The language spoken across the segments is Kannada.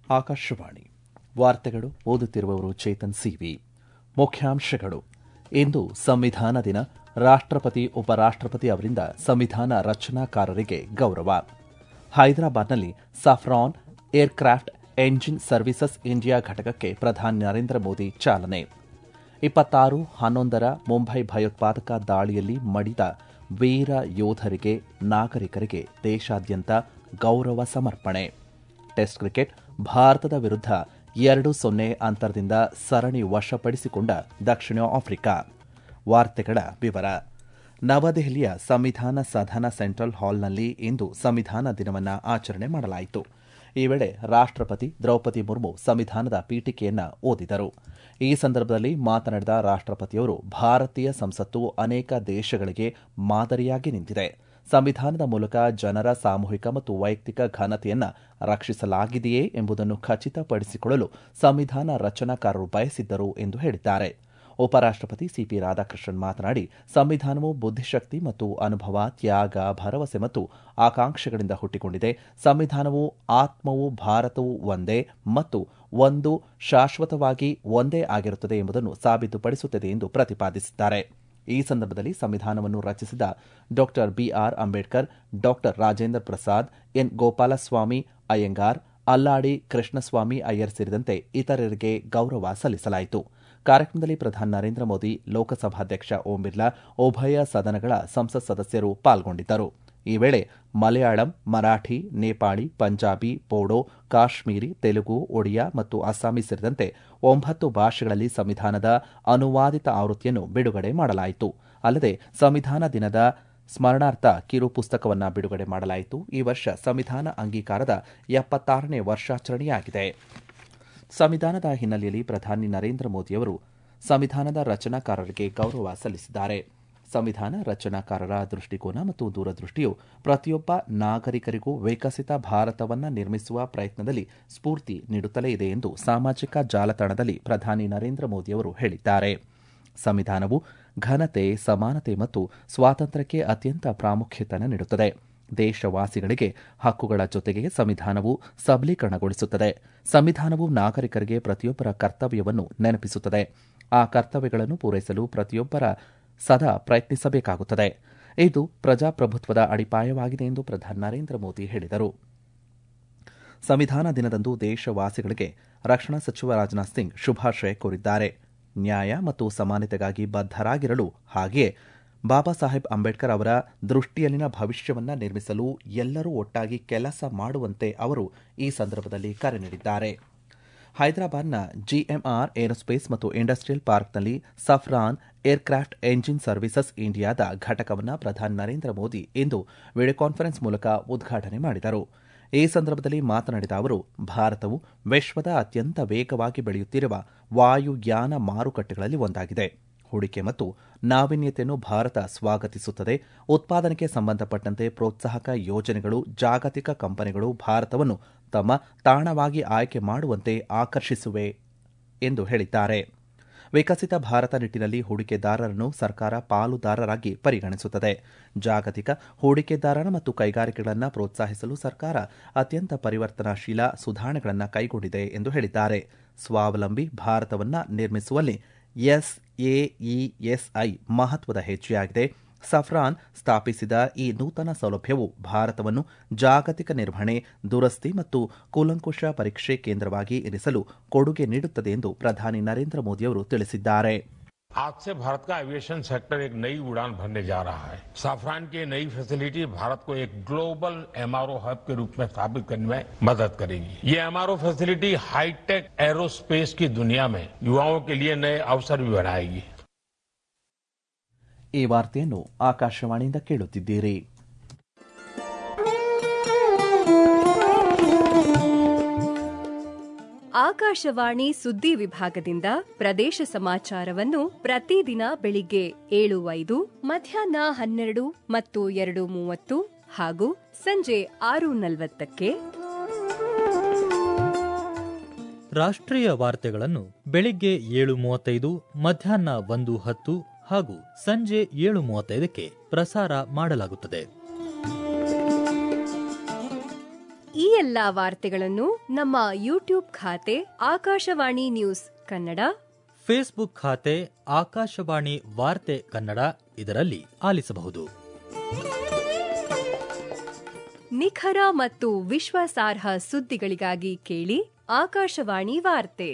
ಆಕಾಶವಾಣಿ ವಾರ್ತೆಗಳು ಓದುತ್ತಿರುವವರು ಚೇತನ್ ಸಿವಿ ಮುಖ್ಯಾಂಶಗಳು ಇಂದು ಸಂವಿಧಾನ ದಿನ ರಾಷ್ಟಪತಿ ಉಪರಾಷ್ಟಪತಿ ಅವರಿಂದ ಸಂವಿಧಾನ ರಚನಾಕಾರರಿಗೆ ಗೌರವ ಹೈದರಾಬಾದ್ನಲ್ಲಿ Safran aircraft engine services India ಘಟಕಕ್ಕೆ ಪ್ರಧಾನಿ ನರೇಂದ್ರ ಮೋದಿ ಚಾಲನೆ ಇಪ್ಪತ್ತಾರು ಹನ್ನೊಂದರ ಮುಂಬೈ ಭಯೋತ್ಪಾದಕ ದಾಳಿಯಲ್ಲಿ ಮಡಿದ ವೀರ ಯೋಧರಿಗೆ ನಾಗರಿಕರಿಗೆ ದೇಶಾದ್ಯಂತ ಗೌರವ ಸಮರ್ಪಣೆ ಟೆಸ್ಟ್ ಕ್ರಿಕೆಟ್ ಭಾರತದ ವಿರುದ್ಧ ಎರಡು ಸೊನ್ನೆ ಅಂತರದಿಂದ ಸರಣಿ ವಶಪಡಿಸಿಕೊಂಡ ದಕ್ಷಿಣ ಆಫ್ರಿಕಾ ವಾರ್ತೆಗಳ ವಿವರ ನವದೆಹಲಿಯ ಸಂವಿಧಾನ ಸದನ ಸೆಂಟ್ರಲ್ ಹಾಲ್ನಲ್ಲಿ ಇಂದು ಸಂವಿಧಾನ ದಿನವನ್ನು ಆಚರಣೆ ಮಾಡಲಾಯಿತು ಈ ವೇಳೆ ರಾಷ್ಟಪತಿ ದ್ರೌಪದಿ ಮುರ್ಮು ಸಂವಿಧಾನದ ಪೀಠಿಕೆಯನ್ನ ಓದಿದರು ಈ ಸಂದರ್ಭದಲ್ಲಿ ಮಾತನಾಡಿದ ರಾಷ್ಟಪತಿಯವರು ಭಾರತೀಯ ಸಂಸತ್ತು ಅನೇಕ ದೇಶಗಳಿಗೆ ಮಾದರಿಯಾಗಿ ನಿಂತಿದೆ ಸಂವಿಧಾನದ ಮೂಲಕ ಜನರ ಸಾಮೂಹಿಕ ಮತ್ತು ವೈಯಕ್ತಿಕ ಘನತೆಯನ್ನ ರಕ್ಷಿಸಲಾಗಿದೆಯೇ ಎಂಬುದನ್ನು ಖಚಿತಪಡಿಸಿಕೊಳ್ಳಲು ಸಂವಿಧಾನ ರಚನಾಕಾರರು ಬಯಸಿದ್ದರು ಎಂದು ಹೇಳಿದ್ದಾರೆ ಉಪರಾಷ್ಟಪತಿ ಸಿಪಿ ರಾಧಾಕೃಷ್ಣನ್ ಮಾತನಾಡಿ ಸಂವಿಧಾನವು ಬುದ್ಧಿಶಕ್ತಿ ಮತ್ತು ಅನುಭವ ತ್ಯಾಗ ಭರವಸೆ ಮತ್ತು ಆಕಾಂಕ್ಷೆಗಳಿಂದ ಹುಟ್ಟಿಕೊಂಡಿದೆ ಸಂವಿಧಾನವು ಆತ್ಮವು ಭಾರತವು ಒಂದೇ ಮತ್ತು ಒಂದು ಶಾಶ್ವತವಾಗಿ ಒಂದೇ ಆಗಿರುತ್ತದೆ ಎಂಬುದನ್ನು ಸಾಬೀತುಪಡಿಸುತ್ತದೆ ಎಂದು ಪ್ರತಿಪಾದಿಸಿದ್ದಾರೆ ಈ ಸಂದರ್ಭದಲ್ಲಿ ಸಂವಿಧಾನವನ್ನು ರಚಿಸಿದ ಡಾ ಬಿಆರ್ ಅಂಬೇಡ್ಕರ್ ಡಾ ರಾಜೇಂದ್ರ ಪ್ರಸಾದ್ ಎನ್ ಗೋಪಾಲಸ್ವಾಮಿ ಅಯ್ಯಂಗಾರ್ ಅಲ್ಲಾಡಿ ಕೃಷ್ಣಸ್ವಾಮಿ ಅಯ್ಯರ್ ಸೇರಿದಂತೆ ಇತರರಿಗೆ ಗೌರವ ಸಲ್ಲಿಸಲಾಯಿತು ಕಾರ್ಯಕ್ರಮದಲ್ಲಿ ಪ್ರಧಾನಿ ನರೇಂದ್ರ ಮೋದಿ ಲೋಕಸಭಾಧ್ಯಕ್ಷ ಓಂ ಬಿರ್ಲಾ ಉಭಯ ಸದನಗಳ ಸಂಸತ್ ಸದಸ್ಯರು ಪಾಲ್ಗೊಂಡಿದ್ದರು ಈ ವೇಳೆ ಮಲಯಾಳಂ ಮರಾಠಿ ನೇಪಾಳಿ ಪಂಜಾಬಿ ಬೋಡೋ ಕಾಶ್ಮೀರಿ ತೆಲುಗು ಒಡಿಯಾ ಮತ್ತು ಅಸ್ಸಾಮಿ ಸೇರಿದಂತೆ ಒಂಬತ್ತು ಭಾಷೆಗಳಲ್ಲಿ ಸಂವಿಧಾನದ ಅನುವಾದಿತ ಆವೃತ್ತಿಯನ್ನು ಬಿಡುಗಡೆ ಮಾಡಲಾಯಿತು ಅಲ್ಲದೆ ಸಂವಿಧಾನ ದಿನದ ಸ್ಮರಣಾರ್ಥ ಕಿರು ಪುಸ್ತಕವನ್ನು ಬಿಡುಗಡೆ ಮಾಡಲಾಯಿತು ಈ ವರ್ಷ ಸಂವಿಧಾನ ಅಂಗೀಕಾರದ ಎಪ್ಪತ್ತಾರನೇ ವರ್ಷಾಚರಣೆಯಾಗಿದೆ ಸಂವಿಧಾನದ ಹಿನ್ನೆಲೆಯಲ್ಲಿ ಪ್ರಧಾನಿ ನರೇಂದ್ರ ಮೋದಿಯವರು ಸಂವಿಧಾನದ ರಚನಾಕಾರರಿಗೆ ಗೌರವ ಸಲ್ಲಿಸಿದ್ದಾರೆ ಸಂವಿಧಾನ ರಚನಾಕಾರರ ದೃಷ್ಟಿಕೋನ ಮತ್ತು ದೂರದೃಷ್ಟಿಯು ಪ್ರತಿಯೊಬ್ಬ ನಾಗರಿಕರಿಗೂ ವಿಕಸಿತ ಭಾರತವನ್ನು ನಿರ್ಮಿಸುವ ಪ್ರಯತ್ನದಲ್ಲಿ ಸ್ಫೂರ್ತಿ ನೀಡುತ್ತಲೇ ಇದೆ ಎಂದು ಸಾಮಾಜಿಕ ಜಾಲತಾಣದಲ್ಲಿ ಪ್ರಧಾನಿ ನರೇಂದ್ರ ಮೋದಿಯವರು ಹೇಳಿದ್ದಾರೆ ಸಂವಿಧಾನವು ಘನತೆ ಸಮಾನತೆ ಮತ್ತು ಸ್ವಾತಂತ್ರ್ಯಕ್ಕೆ ಅತ್ಯಂತ ಪ್ರಾಮುಖ್ಯತೆಯನ್ನು ನೀಡುತ್ತದೆ ದೇಶವಾಸಿಗಳಿಗೆ ಹಕ್ಕುಗಳ ಜೊತೆಗೆ ಸಂವಿಧಾನವು ಸಬಲೀಕರಣಗೊಳಿಸುತ್ತದೆ ಸಂವಿಧಾನವು ನಾಗರಿಕರಿಗೆ ಪ್ರತಿಯೊಬ್ಬರ ಕರ್ತವ್ಯವನ್ನು ನೆನಪಿಸುತ್ತದೆ ಆ ಕರ್ತವ್ಯಗಳನ್ನು ಪೂರೈಸಲು ಪ್ರತಿಯೊಬ್ಬರ ಸದಾ ಪ್ರಯತ್ನಿಸಬೇಕಾಗುತ್ತದೆ ಇದು ಪ್ರಜಾಪ್ರಭುತ್ವದ ಅಡಿಪಾಯವಾಗಿದೆ ಎಂದು ಪ್ರಧಾನಿ ನರೇಂದ್ರ ಮೋದಿ ಹೇಳಿದರು ಸಂವಿಧಾನ ದಿನದಂದು ದೇಶವಾಸಿಗಳಿಗೆ ರಕ್ಷಣಾ ಸಚಿವ ರಾಜನಾಥ್ ಸಿಂಗ್ ಶುಭಾಶಯ ಕೋರಿದ್ದಾರೆ ನ್ಯಾಯ ಮತ್ತು ಸಮಾನತೆಗಾಗಿ ಬದ್ದರಾಗಿರಲು ಹಾಗೆಯೇ ಬಾಬಾ ಸಾಹೇಬ್ ಅಂಬೇಡ್ಕರ್ ಅವರ ದೃಷ್ಟಿಯಲ್ಲಿನ ಭವಿಷ್ಯವನ್ನು ನಿರ್ಮಿಸಲು ಎಲ್ಲರೂ ಒಟ್ಟಾಗಿ ಕೆಲಸ ಮಾಡುವಂತೆ ಅವರು ಈ ಸಂದರ್ಭದಲ್ಲಿ ಕರೆ ನೀಡಿದ್ದಾರೆ ಹೈದರಾಬಾದ್ನ ಜಿಎಂಆರ್ ಏರೋಸ್ಪೇಸ್ ಮತ್ತು ಇಂಡಸ್ಟ್ರಿಯಲ್ ಪಾರ್ಕ್ನಲ್ಲಿ ಸಫ್ರಾನ್ ಏರ್ಕ್ರಾಫ್ಟ್ ಎಂಜಿನ್ ಸರ್ವಿಸಸ್ ಇಂಡಿಯಾದ ಘಟಕವನ್ನು ಪ್ರಧಾನಿ ನರೇಂದ್ರ ಮೋದಿ ಇಂದು ವಿಡಿಯೋ ಕಾನ್ಫರೆನ್ಸ್ ಮೂಲಕ ಉದ್ಘಾಟನೆ ಮಾಡಿದರು ಈ ಸಂದರ್ಭದಲ್ಲಿ ಮಾತನಾಡಿದ ಅವರು ಭಾರತವು ವಿಶ್ವದ ಅತ್ಯಂತ ವೇಗವಾಗಿ ಬೆಳೆಯುತ್ತಿರುವ ವಾಯುಯಾನ ಮಾರುಕಟ್ಟೆಗಳಲ್ಲಿ ಒಂದಾಗಿದೆ ಹೂಡಿಕೆ ಮತ್ತು ನಾವೀನ್ಯತೆಯನ್ನು ಭಾರತ ಸ್ವಾಗತಿಸುತ್ತದೆ ಉತ್ಪಾದನೆಗೆ ಸಂಬಂಧಪಟ್ಟಂತೆ ಪ್ರೋತ್ಸಾಹಕ ಯೋಜನೆಗಳು ಜಾಗತಿಕ ಕಂಪನಿಗಳು ಭಾರತವನ್ನು ತಮ್ಮ ತಾಣವಾಗಿ ಆಯ್ಕೆ ಮಾಡುವಂತೆ ಆಕರ್ಷಿಸುವೆ ಎಂದು ಹೇಳಿದ್ದಾರೆ ವಿಕಸಿತ ಭಾರತ ನಿಟ್ಟಿನಲ್ಲಿ ಹೂಡಿಕೆದಾರರನ್ನು ಸರ್ಕಾರ ಪಾಲುದಾರರಾಗಿ ಪರಿಗಣಿಸುತ್ತದೆ ಜಾಗತಿಕ ಹೂಡಿಕೆದಾರರ ಮತ್ತು ಕೈಗಾರಿಕೆಗಳನ್ನು ಪ್ರೋತ್ಸಾಹಿಸಲು ಸರ್ಕಾರ ಅತ್ಯಂತ ಪರಿವರ್ತನಾಶೀಲ ಸುಧಾರಣೆಗಳನ್ನು ಕೈಗೊಂಡಿದೆ ಎಂದು ಹೇಳಿದ್ದಾರೆ ಸ್ವಾವಲಂಬಿ ಭಾರತವನ್ನು ನಿರ್ಮಿಸುವಲ್ಲಿ ಎಸ್ಎಇಎಸ್ಐ ಮಹತ್ವದ ಹೆಜ್ಜೆಯಾಗಿದೆ ಸಫ್ರಾನ್ ಸ್ಥಾಪಿಸಿದ ಈ ನೂತನ ಸೌಲಭ್ಯವು ಭಾರತವನ್ನು ಜಾಗತಿಕ ನಿರ್ವಹಣೆ ದುರಸ್ತಿ ಮತ್ತು ಕೂಲಂಕುಷ ಪರೀಕ್ಷೆ ಕೇಂದ್ರವಾಗಿ ಇರಿಸಲು ಕೊಡುಗೆ ನೀಡುತ್ತದೆ ಎಂದು ಪ್ರಧಾನಿ ನರೇಂದ್ರ ಮೋದಿಯವರು ತಿಳಿಸಿದ್ದಾರೆ आज से भारत का एविएशन सेक्टर एक नई उड़ान भरने जा रहा है साफरान की नई फैसिलिटी भारत को एक ग्लोबल एमआरओ हब के रूप में स्थापित करने में मदद करेगी ये एमआरओ फैसिलिटी हाईटेक एरोस्पेस की दुनिया में युवाओं के लिए नए अवसर भी बनाएगी ಈ ವಾರ್ತೆಯನ್ನು ಆಕಾಶವಾಣಿಯಿಂದ ಕೇಳುತ್ತಿದ್ದೀರಿ ಆಕಾಶವಾಣಿ ಸುದ್ದಿ ವಿಭಾಗದಿಂದ ಪ್ರದೇಶ ಸಮಾಚಾರವನ್ನು ಪ್ರತಿದಿನ ಬೆಳಿಗ್ಗೆ ಏಳು ಐದು ಮಧ್ಯಾಹ್ನ ಹನ್ನೆರಡು ಮತ್ತು ಎರಡು ಮೂವತ್ತು ಹಾಗೂ ಸಂಜೆ ಆರು ನಲವತ್ತಕ್ಕೆ ರಾಷ್ಟ್ರೀಯ ವಾರ್ತೆಗಳನ್ನು ಬೆಳಿಗ್ಗೆ ಏಳು ಮೂವತ್ತೈದು ಮಧ್ಯಾಹ್ನ ಒಂದು ಹತ್ತು ಹಾಗೂ ಸಂಜೆ ಏಳು ಮೂವತ್ತೈದಕ್ಕೆ ಪ್ರಸಾರ ಮಾಡಲಾಗುತ್ತದೆ ಈ ಎಲ್ಲಾ ವಾರ್ತೆಗಳನ್ನು ನಮ್ಮ ಯೂಟ್ಯೂಬ್ ಖಾತೆ ಆಕಾಶವಾಣಿ ನ್ಯೂಸ್ ಕನ್ನಡ ಫೇಸ್ಬುಕ್ ಖಾತೆ ಆಕಾಶವಾಣಿ ವಾರ್ತೆ ಕನ್ನಡ ಇದರಲ್ಲಿ ಆಲಿಸಬಹುದು ನಿಖರ ಮತ್ತು ವಿಶ್ವಾಸಾರ್ಹ ಸುದ್ದಿಗಳಿಗಾಗಿ ಕೇಳಿ ಆಕಾಶವಾಣಿ ವಾರ್ತೆ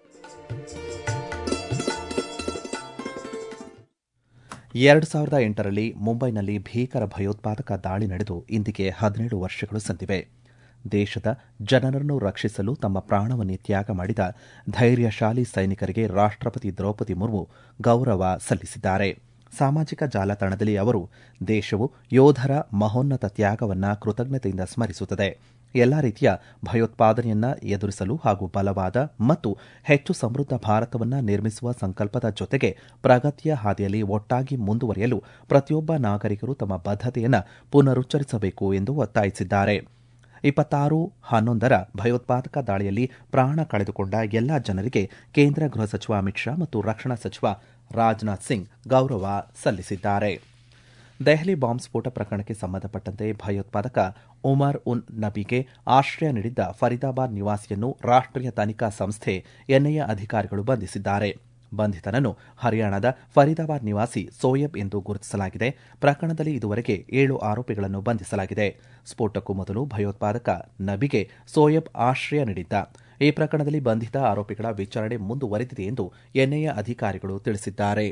ಎರಡು ಸಾವಿರದ ಎಂಟರಲ್ಲಿ ಮುಂಬೈನಲ್ಲಿ ಭೀಕರ ಭಯೋತ್ಪಾದಕ ದಾಳಿ ನಡೆದು ಇಂದಿಗೆ ಹದಿನೇಳು ವರ್ಷಗಳು ಸಂದಿವೆ ದೇಶದ ಜನರನ್ನು ರಕ್ಷಿಸಲು ತಮ್ಮ ಪ್ರಾಣವನ್ನೇ ತ್ಯಾಗ ಮಾಡಿದ ಧೈರ್ಯಶಾಲಿ ಸೈನಿಕರಿಗೆ ರಾಷ್ಟ್ರಪತಿ ದ್ರೌಪದಿ ಮುರ್ಮು ಗೌರವ ಸಲ್ಲಿಸಿದ್ದಾರೆ ಸಾಮಾಜಿಕ ಜಾಲತಾಣದಲ್ಲಿ ಅವರು ದೇಶವು ಯೋಧರ ಮಹೋನ್ನತ ತ್ಯಾಗವನ್ನ ಕೃತಜ್ಞತೆಯಿಂದ ಸ್ಮರಿಸುತ್ತದೆ ಎಲ್ಲ ರೀತಿಯ ಭಯೋತ್ಪಾದನೆಯನ್ನ ಎದುರಿಸಲು ಹಾಗೂ ಬಲವಾದ ಮತ್ತು ಹೆಚ್ಚು ಸಮೃದ್ಧ ಭಾರತವನ್ನ ನಿರ್ಮಿಸುವ ಸಂಕಲ್ಪದ ಜೊತೆಗೆ ಪ್ರಗತಿಯ ಹಾದಿಯಲ್ಲಿ ಒಟ್ಟಾಗಿ ಮುಂದುವರಿಯಲು ಪ್ರತಿಯೊಬ್ಬ ನಾಗರಿಕರು ತಮ್ಮ ಬದ್ಧತೆಯನ್ನು ಪುನರುಚ್ಚರಿಸಬೇಕು ಎಂದು ಒತ್ತಾಯಿಸಿದ್ದಾರೆ ಇಪ್ಪತ್ತಾರು ಹನ್ನೊಂದರ ಭಯೋತ್ಪಾದಕ ದಾಳಿಯಲ್ಲಿ ಪ್ರಾಣ ಕಳೆದುಕೊಂಡ ಎಲ್ಲಾ ಜನರಿಗೆ ಕೇಂದ್ರ ಗೃಹ ಸಚಿವ ಅಮಿತ್ ಶಾ ಮತ್ತು ರಕ್ಷಣಾ ಸಚಿವ ರಾಜನಾಥ್ ಸಿಂಗ್ ಗೌರವ ಸಲ್ಲಿಸಿದ್ದಾರೆ ದೆಹಲಿ ಬಾಂಬ್ ಸ್ಫೋಟ ಪ್ರಕರಣಕ್ಕೆ ಸಂಬಂಧಪಟ್ಟಂತೆ ಭಯೋತ್ಪಾದಕ ಉಮರ್ ಉನ್ ನಬಿಗೆ ಆಶ್ರಯ ನೀಡಿದ್ದ ಫರೀದಾಬಾದ್ ನಿವಾಸಿಯನ್ನು ರಾಷ್ಟ್ರೀಯ ತನಿಖಾ ಸಂಸ್ಥೆ ಎನ್ಐಎ ಅಧಿಕಾರಿಗಳು ಬಂಧಿಸಿದ್ದಾರೆ ಬಂಧಿತನನ್ನು ಹರಿಯಾಣದ ಫರೀದಾಬಾದ್ ನಿವಾಸಿ ಸೋಯಬ್ ಎಂದು ಗುರುತಿಸಲಾಗಿದೆ ಪ್ರಕರಣದಲ್ಲಿ ಇದುವರೆಗೆ ಏಳು ಆರೋಪಿಗಳನ್ನು ಬಂಧಿಸಲಾಗಿದೆ ಸ್ಫೋಟಕ್ಕೂ ಮೊದಲು ಭಯೋತ್ಪಾದಕ ನಬಿಗೆ ಸೋಯಬ್ ಆಶ್ರಯ ನೀಡಿದ್ದ ಈ ಪ್ರಕರಣದಲ್ಲಿ ಬಂಧಿತ ಆರೋಪಿಗಳ ವಿಚಾರಣೆ ಮುಂದುವರೆದಿದೆ ಎಂದು ಎನ್ಐಎ ಅಧಿಕಾರಿಗಳು ತಿಳಿಸಿದ್ದಾರೆ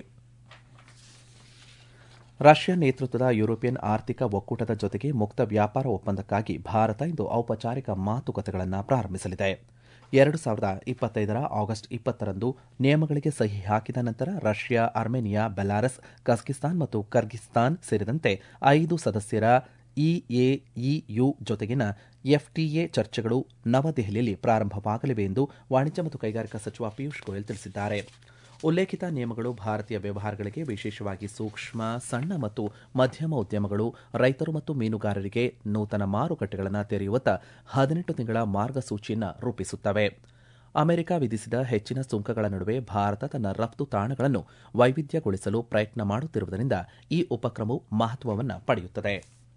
ರಷ್ಯಾ ನೇತೃತ್ವದ ಯುರೋಪಿಯನ್ ಆರ್ಥಿಕ ಒಕ್ಕೂಟದ ಜೊತೆಗೆ ಮುಕ್ತ ವ್ಯಾಪಾರ ಒಪ್ಪಂದಕ್ಕಾಗಿ ಭಾರತ ಇಂದು ಔಪಚಾರಿಕ ಮಾತುಕತೆಗಳನ್ನು ಪ್ರಾರಂಭಿಸಲಿದೆ ಎರಡು ಸಾವಿರದ ಇಪ್ಪತ್ತೈದರ ಆಗಸ್ಟ್ ಇಪ್ಪತ್ತರಂದು ನಿಯಮಗಳಿಗೆ ಸಹಿ ಹಾಕಿದ ನಂತರ ರಷ್ಯಾ ಅರ್ಮೇನಿಯಾ ಬೆಲಾರಸ್ ಕಜಕಿಸ್ತಾನ್ ಮತ್ತು ಕರ್ಗಿಸ್ತಾನ್ ಸೇರಿದಂತೆ ಐದು ಸದಸ್ಯರ ಇಎಇಯು ಜೊತೆಗಿನ ಎಫ್ಟಿಎ ಚರ್ಚೆಗಳು ನವದೆಹಲಿಯಲ್ಲಿ ಪ್ರಾರಂಭವಾಗಲಿವೆ ಎಂದು ವಾಣಿಜ್ಯ ಮತ್ತು ಕೈಗಾರಿಕಾ ಸಚಿವ ಪಿಯೂಷ್ ಗೋಯಲ್ ತಿಳಿಸಿದ್ದಾರೆ ಉಲ್ಲೇಖಿತ ನಿಯಮಗಳು ಭಾರತೀಯ ವ್ಯವಹಾರಗಳಿಗೆ ವಿಶೇಷವಾಗಿ ಸೂಕ್ಷ್ಮ ಸಣ್ಣ ಮತ್ತು ಮಧ್ಯಮ ಉದ್ಯಮಗಳು ರೈತರು ಮತ್ತು ಮೀನುಗಾರರಿಗೆ ನೂತನ ಮಾರುಕಟ್ಟೆಗಳನ್ನು ತೆರೆಯುವತ್ತ ಹದಿನೆಂಟು ತಿಂಗಳ ಮಾರ್ಗಸೂಚಿಯನ್ನು ರೂಪಿಸುತ್ತವೆ ಅಮೆರಿಕ ವಿಧಿಸಿದ ಹೆಚ್ಚಿನ ಸುಂಕಗಳ ನಡುವೆ ಭಾರತ ತನ್ನ ರಫ್ತು ತಾಣಗಳನ್ನು ವೈವಿಧ್ಯಗೊಳಿಸಲು ಪ್ರಯತ್ನ ಮಾಡುತ್ತಿರುವುದರಿಂದ ಈ ಉಪಕ್ರಮವು ಮಹತ್ವವನ್ನು ಪಡೆಯುತ್ತದೆ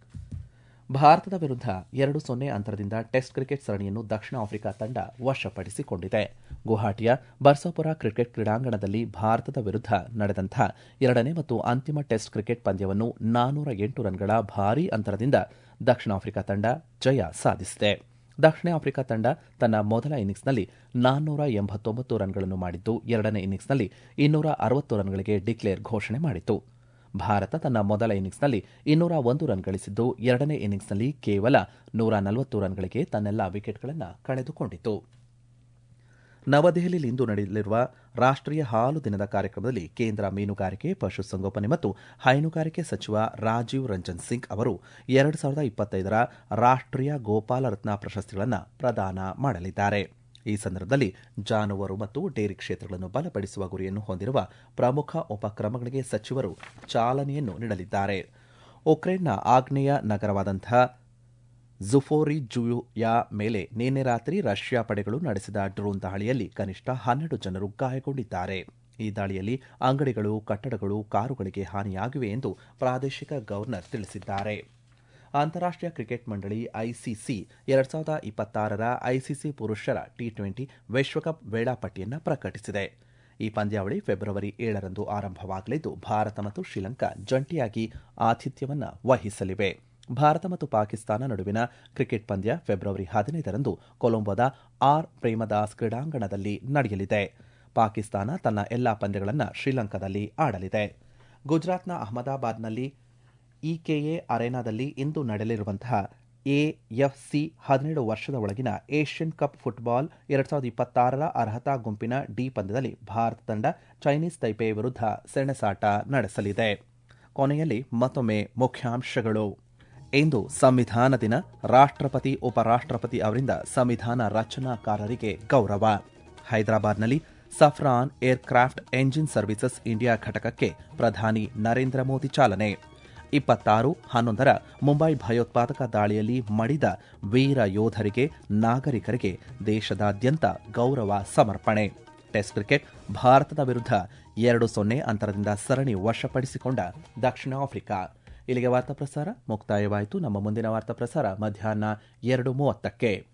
ಭಾರತದ ವಿರುದ್ಧ ಎರಡು ಸೊನ್ನೆ ಅಂತರದಿಂದ ಟೆಸ್ಟ್ ಕ್ರಿಕೆಟ್ ಸರಣಿಯನ್ನು ದಕ್ಷಿಣ ಆಫ್ರಿಕಾ ತಂಡ ವಶಪಡಿಸಿಕೊಂಡಿದೆ ಗುವಾಹಟಿಯ ಬರ್ಸಾಪುರ ಕ್ರಿಕೆಟ್ ಕ್ರೀಡಾಂಗಣದಲ್ಲಿ ಭಾರತದ ವಿರುದ್ಧ ನಡೆದಂತಹ ಎರಡನೇ ಮತ್ತು ಅಂತಿಮ ಟೆಸ್ಟ್ ಕ್ರಿಕೆಟ್ ಪಂದ್ಯವನ್ನು ನಾನೂರ ಎಂಟು ರನ್ಗಳ ಭಾರೀ ಅಂತರದಿಂದ ದಕ್ಷಿಣ ಆಫ್ರಿಕಾ ತಂಡ ಜಯ ಸಾಧಿಸಿದೆ ದಕ್ಷಿಣ ಆಫ್ರಿಕಾ ತಂಡ ತನ್ನ ಮೊದಲ ಇನ್ನಿಂಗ್ಸ್ನಲ್ಲಿ ನಾನ್ನೂರ ಎಂಬತ್ತೊಂಬತ್ತು ರನ್ಗಳನ್ನು ಮಾಡಿದ್ದು ಎರಡನೇ ಇನ್ನಿಂಗ್ಸ್ನಲ್ಲಿ ಇನ್ನೂರ ಅರವತ್ತು ರನ್ಗಳಿಗೆ ಡಿಕ್ಲೇರ್ ಘೋಷಣೆ ಮಾಡಿತು ಭಾರತ ತನ್ನ ಮೊದಲ ಇನ್ನಿಂಗ್ಸ್ನಲ್ಲಿ ಇನ್ನೂರ ಒಂದು ರನ್ ಗಳಿಸಿದ್ದು ಎರಡನೇ ಇನ್ನಿಂಗ್ಸ್ನಲ್ಲಿ ಕೇವಲ ನೂರ ನಲವತ್ತು ರನ್ಗಳಿಗೆ ತನ್ನೆಲ್ಲ ವಿಕೆಟ್ಗಳನ್ನು ಕಳೆದುಕೊಂಡಿತು ನವದೆಹಲಿಯಲ್ಲಿಂದು ನಡೆಯಲಿರುವ ರಾಷ್ಟ್ರೀಯ ಹಾಲು ದಿನದ ಕಾರ್ಯಕ್ರಮದಲ್ಲಿ ಕೇಂದ್ರ ಮೀನುಗಾರಿಕೆ ಪಶುಸಂಗೋಪನೆ ಮತ್ತು ಹೈನುಗಾರಿಕೆ ಸಚಿವ ರಾಜೀವ್ ರಂಜನ್ ಸಿಂಗ್ ಅವರು ಎರಡು ಸಾವಿರದ ಇಪ್ಪತ್ತೈದರ ರಾಷ್ಟ್ರೀಯ ಗೋಪಾಲ ರತ್ನ ಪ್ರಶಸ್ತಿಗಳನ್ನು ಪ್ರದಾನ ಮಾಡಲಿದ್ದಾರೆ ಈ ಸಂದರ್ಭದಲ್ಲಿ ಜಾನುವಾರು ಮತ್ತು ಡೇರಿ ಕ್ಷೇತ್ರಗಳನ್ನು ಬಲಪಡಿಸುವ ಗುರಿಯನ್ನು ಹೊಂದಿರುವ ಪ್ರಮುಖ ಉಪಕ್ರಮಗಳಿಗೆ ಸಚಿವರು ಚಾಲನೆಯನ್ನು ನೀಡಲಿದ್ದಾರೆ ಉಕ್ರೇನ್ನ ಆಗ್ನೇಯ ನಗರವಾದಂತಹ ಜುಫೋರಿಜುಯಾ ಮೇಲೆ ನಿನ್ನೆ ರಾತ್ರಿ ರಷ್ಯಾ ಪಡೆಗಳು ನಡೆಸಿದ ಡ್ರೋನ್ ದಾಳಿಯಲ್ಲಿ ಕನಿಷ್ಠ ಹನ್ನೆರಡು ಜನರು ಗಾಯಗೊಂಡಿದ್ದಾರೆ ಈ ದಾಳಿಯಲ್ಲಿ ಅಂಗಡಿಗಳು ಕಟ್ಟಡಗಳು ಕಾರುಗಳಿಗೆ ಹಾನಿಯಾಗಿವೆ ಎಂದು ಪ್ರಾದೇಶಿಕ ಗವರ್ನರ್ ತಿಳಿಸಿದ್ದಾರೆ ಅಂತಾರಾಷ್ಟೀಯ ಕ್ರಿಕೆಟ್ ಮಂಡಳಿ ಐಸಿಸಿ ಎರಡ್ ಸಾವಿರದ ಇಪ್ಪತ್ತಾರರ ಐಸಿಸಿ ಪುರುಷರ ಟಿ ಟ್ವೆಂಟಿ ವಿಶ್ವಕಪ್ ವೇಳಾಪಟ್ಟಿಯನ್ನು ಪ್ರಕಟಿಸಿದೆ ಈ ಪಂದ್ಯಾವಳಿ ಫೆಬ್ರವರಿ ಏಳರಂದು ಆರಂಭವಾಗಲಿದ್ದು ಭಾರತ ಮತ್ತು ಶ್ರೀಲಂಕಾ ಜಂಟಿಯಾಗಿ ಆತಿಥ್ಯವನ್ನು ವಹಿಸಲಿವೆ ಭಾರತ ಮತ್ತು ಪಾಕಿಸ್ತಾನ ನಡುವಿನ ಕ್ರಿಕೆಟ್ ಪಂದ್ಯ ಫೆಬ್ರವರಿ ಹದಿನೈದರಂದು ಕೊಲಂಬೋದ ಆರ್ ಪ್ರೇಮದಾಸ್ ಕ್ರೀಡಾಂಗಣದಲ್ಲಿ ನಡೆಯಲಿದೆ ಪಾಕಿಸ್ತಾನ ತನ್ನ ಎಲ್ಲಾ ಪಂದ್ಯಗಳನ್ನು ಶ್ರೀಲಂಕಾದಲ್ಲಿ ಆಡಲಿದೆ ಗುಜರಾತ್ನ ಅಹಮದಾಬಾದ್ನಲ್ಲಿ ಇಕೆಎ ಅರೆನಾದಲ್ಲಿ ಇಂದು ನಡೆಯಲಿರುವಂತಹ ಎಎಫ್ಸಿ ಹದಿನೇಳು ವರ್ಷದ ಒಳಗಿನ ಏಷ್ಯನ್ ಕಪ್ ಫುಟ್ಬಾಲ್ ಎರಡ್ ಸಾವಿರದ ಇಪ್ಪತ್ತಾರರ ಅರ್ಹತಾ ಗುಂಪಿನ ಡಿ ಪಂದ್ಯದಲ್ಲಿ ಭಾರತ ತಂಡ ಚೈನೀಸ್ ತೈಪೆ ವಿರುದ್ಧ ಸೆಣಸಾಟ ನಡೆಸಲಿದೆ ಕೊನೆಯಲ್ಲಿ ಮತ್ತೊಮ್ಮೆ ಮುಖ್ಯಾಂಶಗಳು ಇಂದು ಸಂವಿಧಾನ ದಿನ ರಾಷ್ಟ್ರಪತಿ ಉಪರಾಷ್ಟ್ರಪತಿ ಅವರಿಂದ ಸಂವಿಧಾನ ರಚನಾಕಾರರಿಗೆ ಗೌರವ ಹೈದರಾಬಾದ್ನಲ್ಲಿ Safran aircraft engine services India ಘಟಕಕ್ಕೆ ಪ್ರಧಾನಿ ನರೇಂದ್ರ ಮೋದಿ ಚಾಲನೆ ಇಪ್ಪತ್ತಾರು ಹನ್ನೊಂದರ ಮುಂಬೈ ಭಯೋತ್ಪಾದಕ ದಾಳಿಯಲ್ಲಿ ಮಡಿದ ವೀರ ಯೋಧರಿಗೆ ನಾಗರಿಕರಿಗೆ ದೇಶದಾದ್ಯಂತ ಗೌರವ ಸಮರ್ಪಣೆ ಟೆಸ್ಟ್ ಕ್ರಿಕೆಟ್ ಭಾರತದ ವಿರುದ್ಧ ಎರಡು ಸೊನ್ನೆ ಅಂತರದಿಂದ ಸರಣಿ ವಶಪಡಿಸಿಕೊಂಡ ದಕ್ಷಿಣ ಆಫ್ರಿಕಾ ಇಲ್ಲಿಗೆ ವಾರ್ತಾ ಪ್ರಸಾರ ಮುಕ್ತಾಯವಾಯಿತು ನಮ್ಮ ಮುಂದಿನ ವಾರ್ತಾ ಪ್ರಸಾರ ಮಧ್ಯಾಹ್ನ ಎರಡು ಮೂವತ್ತಕ್ಕೆ